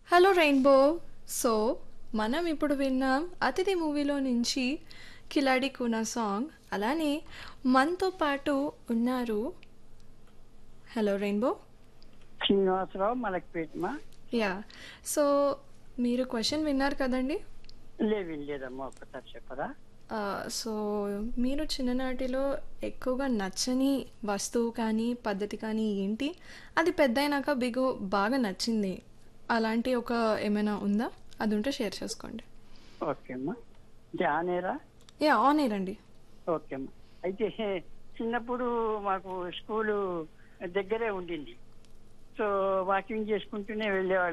hello rainbow so మనం ఇప్పుడు విన్నాం అతిథి మూవీలో నుంచి కిలాడి కూనా సాంగ్ అలానే మనతో పాటు ఉన్నారు హలో రెయిన్బో శ్రీనివాసరావు మలక్పేటమా యా సో మీరు క్వశ్చన్ విన్నారు కదండి లేవి లేదమ్మా ఒక్కసారి చెప్పరా ఆ, సో మీరు చిన్ననాటిలో ఎక్కువగా నచ్చని వస్తువు కానీ పద్ధతి కానీ ఏంటి అది పెద్ద అయినాక బిగు బాగా నచ్చింది అలాంటి ఒక ఏమైనా ఉందా అది ఉంటే షేర్ చేసుకోండి ఓకే అమ్మా జానేరా యా ఆన్ ఎయిర్ అండి ఓకే అమ్మా అయితే చిన్నప్పుడు మాకు స్కూలు దగ్గరే ఉండింది సో వాకింగ్ చేసుకుంటూనే వెళ్ళేవాళ్ళం